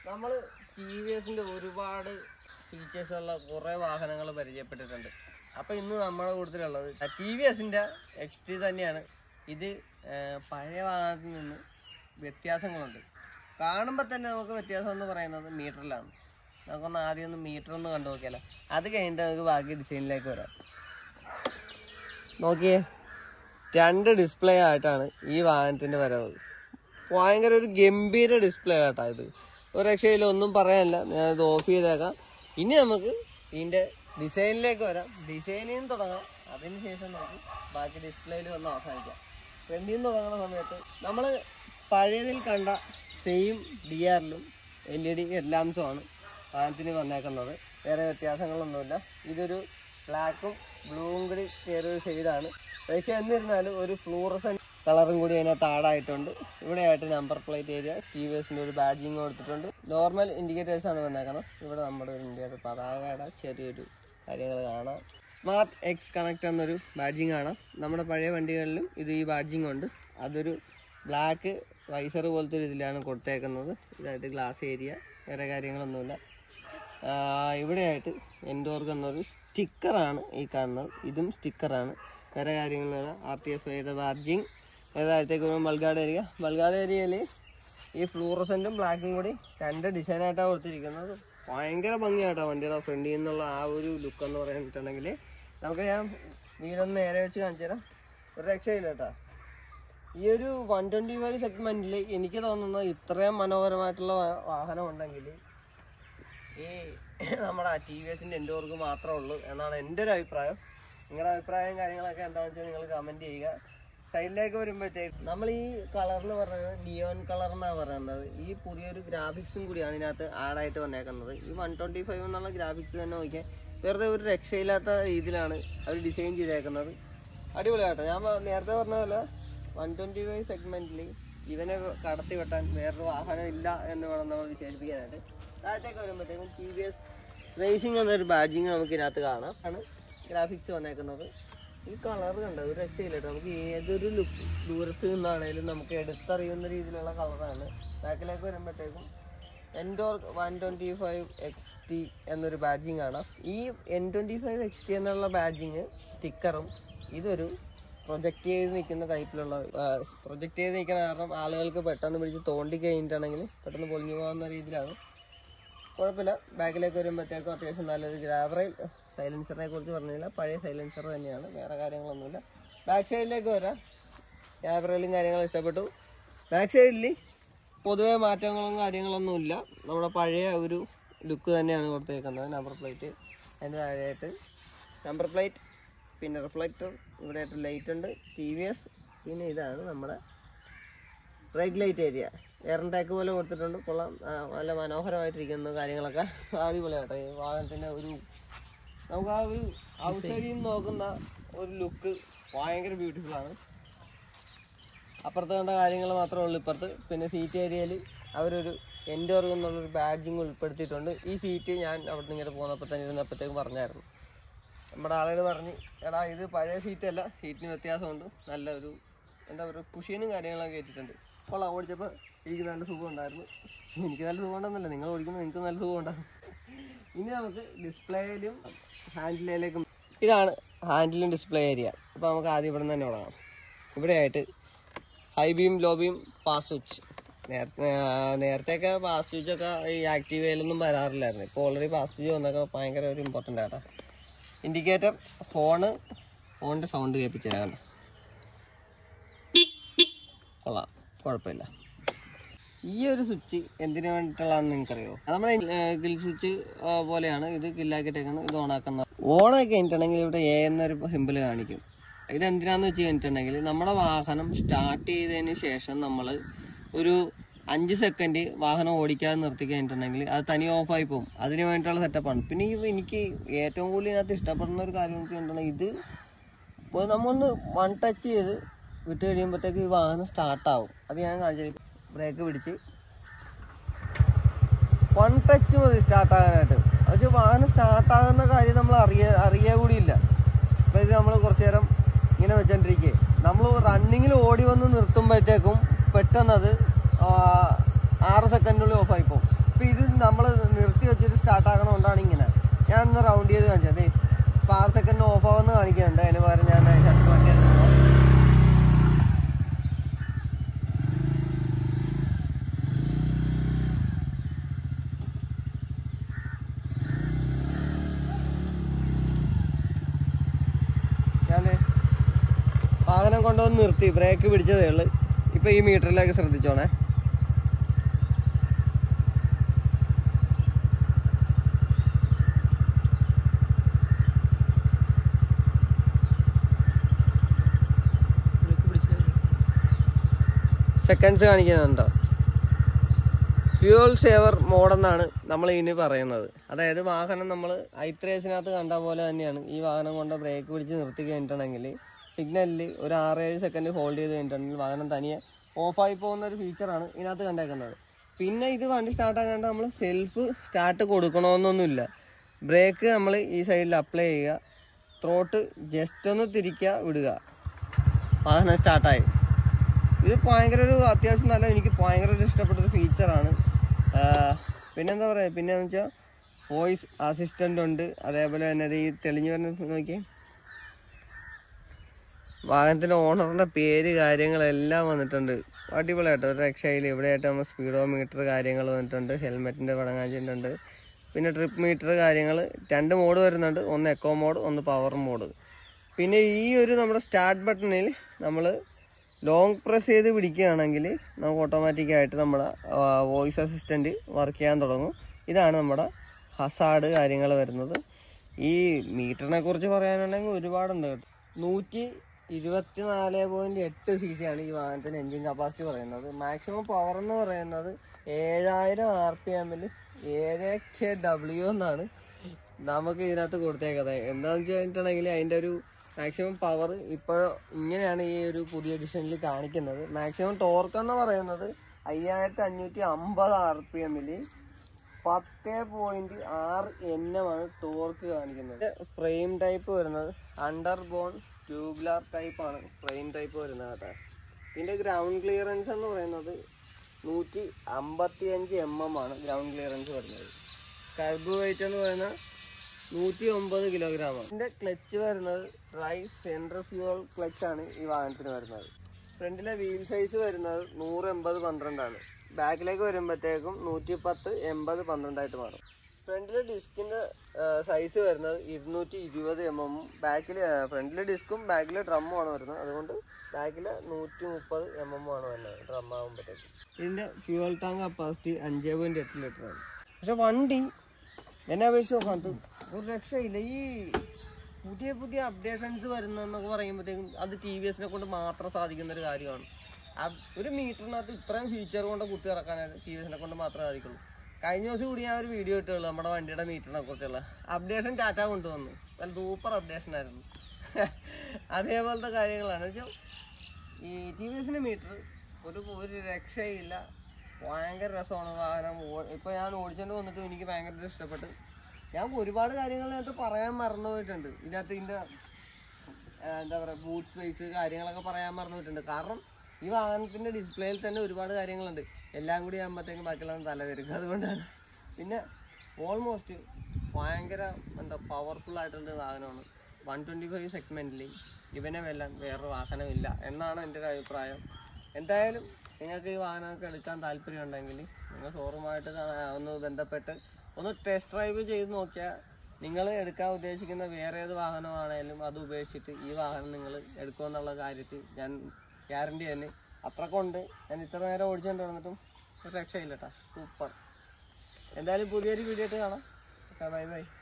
നമ്മൾ T V എസിന്റെ ഒരുപാട് ഫീച്ചേഴ്സ് ഉള്ള കുറേ വാഹനങ്ങൾ പരിചയപ്പെട്ടിട്ടുണ്ട് അപ്പോൾ ഇന്ന് നമ്മുടെ കൂട്ടത്തിലുള്ളത് ടി വി എസിന്റെ എക്സ് ടി തന്നെയാണ് ഇത് ആ, പഴയ വാഹനത്തിൽ നിന്ന് വ്യത്യാസങ്ങളുണ്ട് കാണുമ്പോൾ തന്നെ നമുക്ക് വ്യത്യാസം എന്ന് പറയുന്നത് മീറ്ററിലാണ് നമുക്കൊന്ന് ആദ്യം ഒന്ന് മീറ്റർ ഒന്ന് കണ്ടു നോക്കിയാലോ അത് കഴിഞ്ഞിട്ട് നമുക്ക് ബാക്കി ഡിസൈനിലേക്ക് വരാം നോക്കിയേ രണ്ട് ഡിസ്പ്ലേ ആയിട്ടാണ് ഈ വാഹനത്തിന്റെ വരവ് ഭയങ്കര ഒരു ഗംഭീര ഡിസ്പ്ലേ ആട്ടാ ഇത് ഒരു രക്ഷയില്ല ഒന്നും പറയാനില്ല ഞാൻ ഇത് ഓഫ് ചെയ്തേക്കാം ഇനി നമുക്ക് ഇതിന്റെ ഡിസൈനിലേക്ക് വരാം ഡിസൈനിൽ നിന്ന് തുടങ്ങാം അതിനുശേഷം നമുക്ക് ബാക്കി ഡിസ്പ്ലേയിൽ വന്ന് അവസാനിക്കാം ഫ്രണ്ടിൽ നിന്ന് തുടങ്ങുന്ന സമയത്ത് നമ്മൾ പഴയതിൽ കണ്ട സെയിം ഡി ആറിലും എൽ ഇ ഡി എല്ലാംസും ആണ് വാഹനത്തിന് വന്നേക്കുന്നത് വേറെ വ്യത്യാസങ്ങളൊന്നുമില്ല ഇതൊരു ബ്ലാക്കും ബ്ലൂവും കൂടി കയറിയ ഒരു ഷെയ്ഡാണ് പക്ഷേ എന്നിരുന്നാലും ഒരു ഫ്ലൂറസൻ കളറും കൂടി അതിനകത്ത് ആഡായിട്ടുണ്ട് ഇവിടെ ആയിട്ട് number plate area T V എസിൻ്റെ ഒരു ബാഡ്ജിങ് കൊടുത്തിട്ടുണ്ട് നോർമൽ ഇൻഡിക്കേറ്റേഴ്സ് ആണ് വന്നേക്കുന്നത് ഇവിടെ നമ്മുടെ ഒരു ഇന്ത്യയുടെ പതാകയുടെ ചെറിയൊരു കാര്യങ്ങൾ കാണാം സ്മാർട്ട് എക്സ് കണക്ട് എന്നൊരു ബാഡ്ജിങ് കാണാം നമ്മുടെ പഴയ വണ്ടികളിലും ഇത് ഈ ബാഡ്ജിങ് ഉണ്ട് അതൊരു ബ്ലാക്ക് വൈസർ പോലത്തെ ഒരു ഇതിലാണ് കൊടുത്തേക്കുന്നത് ഇതായിട്ട് ഗ്ലാസ് ഏരിയ വേറെ കാര്യങ്ങളൊന്നുമില്ല ആ, ഇവിടെയായിട്ട് എൻഡോർക്ക് എന്നൊരു സ്റ്റിക്കറാണ് ഈ കാണുന്നത് ഇതും സ്റ്റിക്കറാണ് വേറെ കാര്യങ്ങളില്ല ആർ ടി എഫ് ഐയുടെ ബാർജിങ് ഏതാഴത്തേക്ക് ഒരു മൾഗാഡ് ഏരിയ മൾഗാഡ് ഏരിയയിൽ ഈ ഫ്ലൂറസെൻറ്റും ബ്ലാക്കും കൂടി രണ്ട് ഡിസൈനായിട്ടാണ് കൊടുത്തിരിക്കുന്നത് ഭയങ്കര ഭംഗിയായിട്ടോ വണ്ടിയുടെ ഫ്രണ്ടിൽ നിന്നുള്ള ആ ഒരു ലുക്ക് എന്ന് പറഞ്ഞിട്ടുണ്ടെങ്കിൽ നമുക്ക് ഞാൻ വീടൊന്ന് നേരെ വെച്ച് കാണിച്ചു തരാം ഒരു രക്ഷയില്ല കേട്ടോ ഈ ഒരു വൺ ട്വൻറ്റി ഫൈവ് സെഗ്മെൻറ്റിൽ എനിക്ക് തോന്നുന്നത് ഇത്രയും മനോഹരമായിട്ടുള്ള വാ- വാഹനം ഉണ്ടെങ്കിൽ ഈ നമ്മുടെ ടി വി എസിൻ്റെ എൻഡോർക്ക് മാത്രമേ ഉള്ളൂ എന്നാണ് എൻ്റെ ഒരു അഭിപ്രായം നിങ്ങളുടെ അഭിപ്രായം കാര്യങ്ങളൊക്കെ എന്താണെന്ന് വെച്ചാൽ നിങ്ങൾ കമൻറ്റ് ചെയ്യുക സൈഡിലേക്ക് വരുമ്പോഴത്തേക്ക് നമ്മൾ ഈ കളർ എന്ന് പറയുന്നത് നിയോൺ കളർ എന്നാണ് പറയുന്നത് ഈ പുതിയൊരു ഗ്രാഫിക്സും കൂടിയാണ് ഇതിനകത്ത് ആഡായിട്ട് വന്നേക്കുന്നത് ഈ വൺ ട്വൻറ്റി ഫൈവ് എന്നുള്ള ഗ്രാഫിക്സ് തന്നെ നോക്കിയാൽ വെറുതെ ഒരു രക്ഷയില്ലാത്ത രീതിയിലാണ് അവർ ഡിസൈൻ ചെയ്തേക്കുന്നത് അടിപൊളിയാട്ടോ ഞാൻ പ- നേരത്തെ പറഞ്ഞ പോലെ വൺ ട്വൻറ്റി ഫൈവ് സെഗ്മെൻറ്റിൽ ഇവനെ കടത്തി വെട്ടാൻ വേറൊരു വാഹനം ഇല്ല എന്ന് വേണം നമ്മൾ വിശേഷിപ്പിക്കാനായിട്ട് താഴത്തേക്ക് വരുമ്പോഴത്തേക്കും ടി വി എസ് റേസിംഗ് എന്നൊരു ബാഡ്ജിങ് നമുക്ക് ഇതിനകത്ത് കാണാം ആണ് ഗ്രാഫിക്സ് വന്നേക്കുന്നത് ഈ കളർ കണ്ട ഒരു രക്ഷയില്ല കേട്ടോ. നമുക്ക് ഏതൊരു ലുക്ക് ദൂരത്ത് നിന്നാണേലും നമുക്ക് എടുത്തറിയുന്ന രീതിയിലുള്ള കളറാണ് ബാക്കിലേക്ക് വരുമ്പോഴത്തേക്കും Ntorq one twenty five X T എന്നൊരു ബാഡ്ജിങ് കാണാം ഈ N twenty five X T എന്നുള്ള ബാഡ്ജിങ് സ്റ്റിക്കറും ഇതൊരു പ്രൊജക്റ്റ് ചെയ്ത് നിൽക്കുന്ന ടൈപ്പിലുള്ള പ്രൊജക്റ്റ് ചെയ്ത് നിൽക്കുന്ന കാരണം ആളുകൾക്ക് പെട്ടെന്ന് പിടിച്ച് തോണ്ടി കഴിഞ്ഞിട്ടാണെങ്കിൽ പെട്ടെന്ന് പൊളിഞ്ഞു പോകുന്ന രീതിയിലാണ് കുഴപ്പമില്ല ബാക്കിലേക്ക് വരുമ്പോഴത്തേക്കും അത്യാവശ്യം നല്ലൊരു ഗ്രാബറൈൽ സൈലൻസറിനെ കുറിച്ച് പറഞ്ഞില്ല പഴയ സൈലൻസർ തന്നെയാണ് വേറെ കാര്യങ്ങളൊന്നുമില്ല ബാക്ക് സൈഡിലേക്ക് വരാം ഗ്രാബറൈലും കാര്യങ്ങളും ഇഷ്ടപ്പെട്ടു ബാക്ക് സൈഡിൽ പൊതുവേ മാറ്റങ്ങളും കാര്യങ്ങളൊന്നും ഇല്ല നമ്മുടെ പഴയ ഒരു ലുക്ക് തന്നെയാണ് കൊടുത്തേക്കുന്നത് നമ്പർ പ്ലേറ്റ് അതിൻ്റെ താഴെയായിട്ട് നമ്പർ പ്ലേറ്റ് പിന്നെ റിഫ്ലക്ടർ ഇവിടെ ആയിട്ട് ലൈറ്റ് ഉണ്ട് ടി വി എസ് പിന്നെ ഇതാണ് നമ്മുടെ ബ്രേക്ക് ലൈറ്റ് ഏരിയ എയർടാക്ക് പോലെ കൊടുത്തിട്ടുണ്ട് കൊള്ളാം ആ, നല്ല മനോഹരമായിട്ടിരിക്കുന്ന കാര്യങ്ങളൊക്കെ അടിപൊളിയാട്ടെ ഈ വാഹനത്തിൻ്റെ ഒരു നമുക്ക് ആ ഒരു ഔട്ട്സൈഡിൽ നിന്ന് നോക്കുന്ന ഒരു ലുക്ക് ഭയങ്കര ബ്യൂട്ടിഫുൾ ആണ് അപ്പുറത്ത് കണ്ട കാര്യങ്ങൾ മാത്രമേ ഉള്ളൂ ഇപ്പുറത്ത് പിന്നെ സീറ്റ് ഏരിയയിൽ അവരൊരു എൻഡോർ എന്നുള്ളൊരു ബാഡ്ജിങ് ഉൾപ്പെടുത്തിയിട്ടുണ്ട് ഈ സീറ്റ് ഞാൻ അവിടെ നിന്ന് ഇങ്ങനെ പോന്നപ്പോൾ തന്നെ ഇരുന്നപ്പോഴത്തേക്കും പറഞ്ഞായിരുന്നു നമ്മുടെ ആളുകൾ പറഞ്ഞ് എടാ ഇത് പഴയ സീറ്റല്ല സീറ്റിന് വ്യത്യാസമുണ്ട് നല്ല ഒരു എന്താ പറയുക കുഷീനും കാര്യങ്ങളൊക്കെ കേട്ടിട്ടുണ്ട് അപ്പോൾ ഓടിച്ചപ്പോൾ എനിക്ക് നല്ല സുഖം ഉണ്ടായിരുന്നു എനിക്ക് നല്ല സുഖം ഉണ്ടെന്നല്ല നിങ്ങൾ ഓടിക്കുമ്പോൾ നിങ്ങൾക്ക് നല്ല സുഖം ഉണ്ടാകും ഇനി നമുക്ക് ഡിസ്പ്ലേയിലും ഹാൻഡിലേക്കും ഇതാണ് ഹാൻഡിലും ഡിസ്പ്ലേ ഏരിയ അപ്പോൾ നമുക്ക് ആദ്യം ഇവിടെ നിന്ന് തന്നെ തുടങ്ങാം ഇവിടെയായിട്ട് high beam low beam pass switch നേരത്തെ നേരത്തെയൊക്കെ പാസ് സ്വിച്ച് ഒക്കെ ഈ ആക്റ്റീവയിലൊന്നും വരാറില്ലായിരുന്നു ഇപ്പോൾ ഓൾറെഡി പാസ് സ്വിച്ച് വന്നൊക്കെ ഭയങ്കര ഒരു ഇമ്പോർട്ടൻ്റ് ആട്ടോ ഇൻഡിക്കേറ്റർ ഫോണ് ഫോണിൻ്റെ സൗണ്ട് കേൾപ്പിച്ചതാണ് കൊള്ളാം കുഴപ്പമില്ല ഈ ഒരു സ്വിച്ച് എന്തിനു വേണ്ടിയിട്ടുള്ളതാണെന്ന് നിങ്ങൾക്കറിയോ നമ്മുടെ ഗിൽ സ്വിച്ച് പോലെയാണ് ഇത് ഗില്ലാക്കിയിട്ടേക്കുന്നത് ഇത് ഓണാക്കുന്നത് ഓണാക്കി കഴിഞ്ഞിട്ടുണ്ടെങ്കിൽ ഇവിടെ എ എന്നൊരു സിമ്പിൾ കാണിക്കും ഇത് എന്തിനാന്ന് വെച്ച് കഴിഞ്ഞിട്ടുണ്ടെങ്കിൽ നമ്മുടെ വാഹനം സ്റ്റാർട്ട് ചെയ്തതിന് ശേഷം നമ്മൾ ഒരു അഞ്ച് സെക്കൻഡ് വാഹനം ഓടിക്കാതെ നിർത്തി കഴിഞ്ഞിട്ടുണ്ടെങ്കിൽ അത് തനി ഓഫായി പോകും അതിന് വേണ്ടിയിട്ടുള്ള സെറ്റപ്പാണ് പിന്നെ ഈ എനിക്ക് ഏറ്റവും കൂടുതൽ ഇതിനകത്ത് ഇഷ്ടപ്പെടുന്ന ഒരു കാര്യം എന്ന് വെച്ചിട്ടുണ്ടെങ്കിൽ ഇത് ഇപ്പോൾ നമ്മളൊന്ന് വൺ ടച്ച് ചെയ്ത് വിട്ട് കഴിയുമ്പോഴത്തേക്ക് ഈ വാഹനം സ്റ്റാർട്ടാവും അത് ഞാൻ കാണിച്ചു ബ്രേക്ക് പിടിച്ച് വൺ ടച്ച് മതി സ്റ്റാർട്ടാകാനായിട്ട് പക്ഷെ വാഹനം സ്റ്റാർട്ടാകുന്ന കാര്യം നമ്മൾ അറിയ അറിയുക കൂടിയില്ല അപ്പോൾ ഇത് നമ്മൾ കുറച്ച് നേരം ഇങ്ങനെ വെച്ചോണ്ടിരിക്കുക നമ്മൾ റണ്ണിങ്ങിൽ ഓടി വന്ന് നിർത്തുമ്പോഴത്തേക്കും പെട്ടെന്ന് അത് ആ, ആറ് സെക്കൻഡിനുള്ളിൽ ഓഫായി പോകും ഇപ്പൊ ഇത് നമ്മൾ നിർത്തി വെച്ചിട്ട് സ്റ്റാർട്ട് ആക്കണോണ്ടാണ് ഇങ്ങനെ ഞാൻ ഒന്ന് റൗണ്ട് ചെയ്ത് കാണിച്ചത് ഇപ്പൊ ആറ് സെക്കൻഡ് ഓഫ് ആവുന്ന കാണിക്കുന്നുണ്ട് അതിന് പകരം ഞാൻ ഷട്ടർ മാറ്റി എടുക്കുന്നു ഞാൻ വാഹനം കൊണ്ടുവന്ന് നിർത്തി ബ്രേക്ക് പിടിച്ചതേ ഉള്ളു ഇപ്പൊ ഈ മീറ്ററിലേക്ക് ശ്രദ്ധിച്ചോണേ സെക്കൻഡ്സ് കാണിക്കുന്നുണ്ടോ ഫ്യൂൾ സേവർ മോഡെന്നാണ് നമ്മൾ ഇനി പറയുന്നത് അതായത് വാഹനം നമ്മൾ ഐത്രേസിനകത്ത് കണ്ട പോലെ തന്നെയാണ് ഈ വാഹനം കൊണ്ട് ബ്രേക്ക് പിടിച്ച് നിർത്തി കഴിഞ്ഞിട്ടുണ്ടെങ്കിൽ സിഗ്നലിൽ ഒരു ആറേഴ് സെക്കൻഡ് ഹോൾഡ് ചെയ്ത് കഴിഞ്ഞിട്ടുണ്ടെങ്കിൽ വാഹനം തനിയെ ഓഫായി പോകുന്ന ഒരു ഫീച്ചറാണ് ഇതിനകത്ത് കണ്ടേക്കുന്നത് പിന്നെ ഇത് വണ്ടി സ്റ്റാർട്ട് ആകാണ്ട് നമ്മൾ സെൽഫ് സ്റ്റാർട്ട് കൊടുക്കണമെന്നൊന്നുമില്ല ബ്രേക്ക് നമ്മൾ ഈ സൈഡിൽ അപ്ലൈ ചെയ്യുക ത്രോട്ട് ജസ്റ്റ് ഒന്ന് തിരിക്കുക വിടുക വാഹനം സ്റ്റാർട്ടായി ഇത് ഭയങ്കര ഒരു അത്യാവശ്യം നല്ല എനിക്ക് ഭയങ്കര ഒരു ഇഷ്ടപ്പെട്ട ഒരു ഫീച്ചറാണ് പിന്നെന്താ പറയുക പിന്നെ എന്ന് വെച്ചാൽ വോയിസ് അസിസ്റ്റൻ്റ് ഉണ്ട് അതേപോലെ തന്നെ ഇത് ഈ തെളിഞ്ഞു വരുന്ന നോക്കി വാഹനത്തിൻ്റെ ഓണറിൻ്റെ പേര് കാര്യങ്ങളെല്ലാം വന്നിട്ടുണ്ട് അടിപൊളിയായിട്ട് ഒരു രക്ഷയിൽ ഇവിടെയായിട്ട് നമ്മൾ സ്പീഡോ മീറ്റർ കാര്യങ്ങൾ വന്നിട്ടുണ്ട് ഹെൽമെറ്റിൻ്റെ പടങ്ങാഞ്ചിട്ടുണ്ട് പിന്നെ ട്രിപ്പ് മീറ്റർ കാര്യങ്ങൾ രണ്ട് മോഡ് വരുന്നുണ്ട് ഒന്ന് എക്കോ മോഡ് ഒന്ന് പവർ മോഡ് പിന്നെ ഈ ഒരു നമ്മുടെ സ്റ്റാർട്ട് ബട്ടണിൽ നമ്മൾ ലോങ് പ്രസ് ചെയ്ത് പിടിക്കുകയാണെങ്കിൽ നമുക്ക് ഓട്ടോമാറ്റിക്കായിട്ട് നമ്മുടെ വോയിസ് അസിസ്റ്റൻറ്റ് വർക്ക് ചെയ്യാൻ തുടങ്ങും ഇതാണ് നമ്മുടെ ഹസാഡ് കാര്യങ്ങൾ വരുന്നത് ഈ മീറ്ററിനെ കുറിച്ച് പറയാനുണ്ടെങ്കിൽ ഒരുപാടുണ്ട് കേട്ടോ നൂറ്റി ഇരുപത്തി നാല് പോയിന്റ് എട്ട് സി സി ആണ് ഈ വാഹനത്തിന് എൻജിൻ കപ്പാസിറ്റി പറയുന്നത് മാക്സിമം പവർ എന്ന് പറയുന്നത് ഏഴായിരം ആർ പി എമ്മിൽ ഏഴ് കെ ഡബ്ല്യു എന്നാണ് നമുക്ക് ഇതിനകത്ത് കൊടുത്തേക്കുന്നത് എന്താണെന്ന് വെച്ച് കഴിഞ്ഞിട്ടുണ്ടെങ്കിൽ അതിൻ്റെ ഒരു മാക്സിമം പവർ ഇപ്പോൾ ഇങ്ങനെയാണ് ഈ ഒരു പുതിയ എഡിഷനിൽ കാണിക്കുന്നത് മാക്സിമം ടോർക്ക് എന്ന് പറയുന്നത് അയ്യായിരത്തി അഞ്ഞൂറ്റി അമ്പത് ആർ പി എമ്മിൽ പത്ത് പോയിന്റ് ആറ് എൻ എം ആണ് ടോർക്ക് കാണിക്കുന്നത് ഫ്രെയിം ടൈപ്പ് വരുന്നത് അണ്ടർ ബോൺ ട്യൂബ്ലാർ ടൈപ്പ് ആണ് ഫ്രെയിം ടൈപ്പ് വരുന്നത് കേട്ടോ ഇതിന്റെ ഗ്രൗണ്ട് ക്ലിയറൻസ് എന്ന് പറയുന്നത് നൂറ്റി അമ്പത്തി അഞ്ച് എം എം ആണ് ഗ്രൗണ്ട് ക്ലിയറൻസ് വരുന്നത് കർബ് വെയിറ്റ് എന്ന് പറയുന്നത് നൂറ്റി ഒമ്പത് കിലോഗ്രാം ആണ് ഇതിന്റെ ക്ലച്ച് വരുന്നത് ഡ്രൈ സെൻട്രൽ ഫ്യൂവൽ ക്ലച്ച് ആണ് ഈ വാഹനത്തിന് വരുന്നത് ഫ്രണ്ടിലെ വീൽ സൈസ് വരുന്നത് നൂറ് എൺപത് പന്ത്രണ്ടാണ് ബാക്കിലേക്ക് വരുമ്പോഴത്തേക്കും നൂറ്റി പത്ത് എൺപത് പന്ത്രണ്ടായിട്ട് മാറും ഫ്രണ്ടിലെ ഡിസ്കിന്റെ സൈസ് വരുന്നത് ഇരുന്നൂറ്റി ഇരുപത് എം എമ്മും ബാക്കിൽ ഫ്രണ്ടിലെ ഡിസ്കും ബാക്കിലെ ഡ്രമ്മും ആണ് വരുന്നത് അതുകൊണ്ട് ബാക്കിലെ നൂറ്റി മുപ്പത് എം എം ആണ് വരുന്നത് ഡ്രം ആകുമ്പോഴത്തേക്കും ഇതിന്റെ ഫ്യൂവൽ ടാങ്ക് കപ്പാസിറ്റി അഞ്ച് പോയിന്റ് എട്ട് ലിറ്റർ ആണ് പക്ഷെ വണ്ടി എന്നെ അപേക്ഷിച്ച് നോക്കാത്ത ഒരു രക്ഷയില്ല ഈ പുതിയ പുതിയ അപ്ഡേഷൻസ് വരുന്നതെന്നൊക്കെ പറയുമ്പോഴത്തേക്കും അത് ടി വി എസിനെ കൊണ്ട് മാത്രം സാധിക്കുന്ന ഒരു കാര്യമാണ് ആ- ഒരു മീറ്ററിനകത്ത് ഇത്രയും ഫീച്ചർ കൊണ്ട് കുത്തി ഇറക്കാനായിട്ട് ടി വി എസിനെ കൊണ്ട് മാത്രമേ സാധിക്കുള്ളൂ കഴിഞ്ഞ ദിവസം കൂടി ഞാൻ ഒരു വീഡിയോ ഇട്ടുള്ളൂ നമ്മുടെ വണ്ടിയുടെ മീറ്ററിനെ കുറിച്ചുള്ള അപ്ഡേഷൻ ടാറ്റ കൊണ്ടുവന്നു നല്ല സൂപ്പർ അപ്ഡേഷൻ ആയിരുന്നു അതേപോലത്തെ കാര്യങ്ങളാണ് വെച്ചാൽ ഈ ടി വി എസിന്റെ മീറ്റർ ഒരു ഒരു രക്ഷയില്ല ഭയങ്കര രസമാണ് വാഹനം ഓ- ഇപ്പൊ ഞാൻ ഓടിച്ചോണ്ട് വന്നിട്ട് എനിക്ക് ഭയങ്കര ഇഷ്ടപ്പെട്ടു ഞാൻ ഒരുപാട് കാര്യങ്ങൾ ഇതിനകത്ത് പറയാൻ മറന്നു പോയിട്ടുണ്ട് ഇതിനകത്ത് ഇതിന്റെ ആ, എന്താ പറയാ ബൂട്ട് സ്പേസ് കാര്യങ്ങളൊക്കെ പറയാൻ മറന്നു പോയിട്ടുണ്ട് കാരണം ഈ വാഹനത്തിന്റെ ഡിസ്പ്ലേയിൽ തന്നെ ഒരുപാട് കാര്യങ്ങളുണ്ട് എല്ലാം കൂടി ആകുമ്പോഴത്തേക്കും ബാക്കിയുള്ള തല വരും അതുകൊണ്ടാണ് പിന്നെ ഓൾമോസ്റ്റ് ഭയങ്കര എന്താ പവർഫുൾ ആയിട്ടുള്ള വാഹനമാണ് വൺ ട്വൻറ്റി ഫൈവ് സെഗ്മെൻറ്റിൽ ഇവനെ വെല്ലാൻ വേറൊരു വാഹനമില്ല എന്നാണ് എൻ്റെ ഒരു അഭിപ്രായം എന്തായാലും നിങ്ങൾക്ക് ഈ വാഹനമൊക്കെ എടുക്കാൻ താല്പര്യം ഉണ്ടെങ്കിൽ നിങ്ങൾ ഷോറൂമായിട്ട് ഒന്ന് ബന്ധപ്പെട്ട് ഒന്ന് ടെസ്റ്റ് ഡ്രൈവ് ചെയ്ത് നോക്കിയാൽ നിങ്ങൾ എടുക്കാൻ ഉദ്ദേശിക്കുന്ന വേറെ ഏത് വാഹനമാണേലും അത് ഉപേക്ഷിച്ചിട്ട് ഈ വാഹനം നിങ്ങൾ എടുക്കുമെന്നുള്ള കാര്യത്തിൽ ഞാൻ ഗ്യാരണ്ടി തന്നെ അത്ര കൊണ്ട് ഞാൻ ഇത്ര നേരം ഓടിച്ചുകൊണ്ട് വന്നിട്ടും ഒരു രക്ഷയില്ല കേട്ടോ സൂപ്പർ എന്തായാലും പുതിയൊരു വീഡിയോ ആയിട്ട് കാണാം ബൈ ബൈ